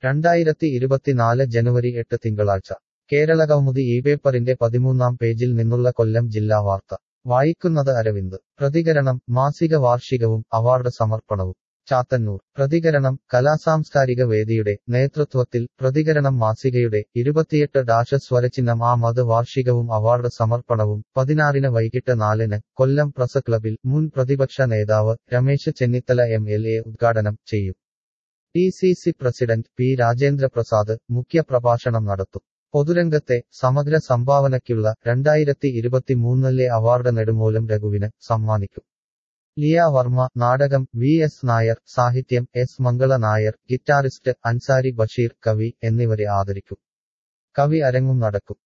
രണ്ടായിരത്തി ഇരുപത്തിനാല് ജനുവരി എട്ട് തിങ്കളാഴ്ച കേരളകൗമുദി ഈ പേപ്പറിന്റെ പതിമൂന്നാം പേജിൽ നിന്നുള്ള കൊല്ലം ജില്ലാ വാർത്ത വായിക്കുന്നത് അരവിന്ദ് പ്രതികരണം മാസിക വാർഷികവും അവാർഡ് സമർപ്പണവും ചാത്തന്നൂർ പ്രതികരണം കലാസാംസ്കാരിക വേദിയുടെ നേതൃത്വത്തിൽ പ്രതികരണം മാസികയുടെ ഇരുപത്തിയെട്ട് ഡാഷ സ്വരചിഹ്നം ആ മത് വാർഷികവും അവാർഡ് സമർപ്പണവും പതിനാറിന് വൈകിട്ട് നാലിന് കൊല്ലം പ്രസ് ക്ലബിൽ മുൻ പ്രതിപക്ഷ നേതാവ് Ramesh Chennithala M L A ഉദ്ഘാടനം ചെയ്യും D C C president P Rajendra Prasad മുഖ്യപ്രഭാഷണം നടത്തും പൊതുരംഗത്തെ സമഗ്ര സംഭാവനയ്ക്കുള്ള രണ്ടായിരത്തി ഇരുപത്തിമൂന്നിലെ അവാർഡ് നെടുമൂലം രഘുവിന് സമ്മാനിക്കും ലിയ വർമ്മ നാടകം വി എസ് നായർ സാഹിത്യം എസ് മംഗള നായർ ഗിറ്റാറിസ്റ്റ് അൻസാരി ബഷീർ കവി എന്നിവരെ ആദരിക്കും കവി അരങ്ങും നടക്കും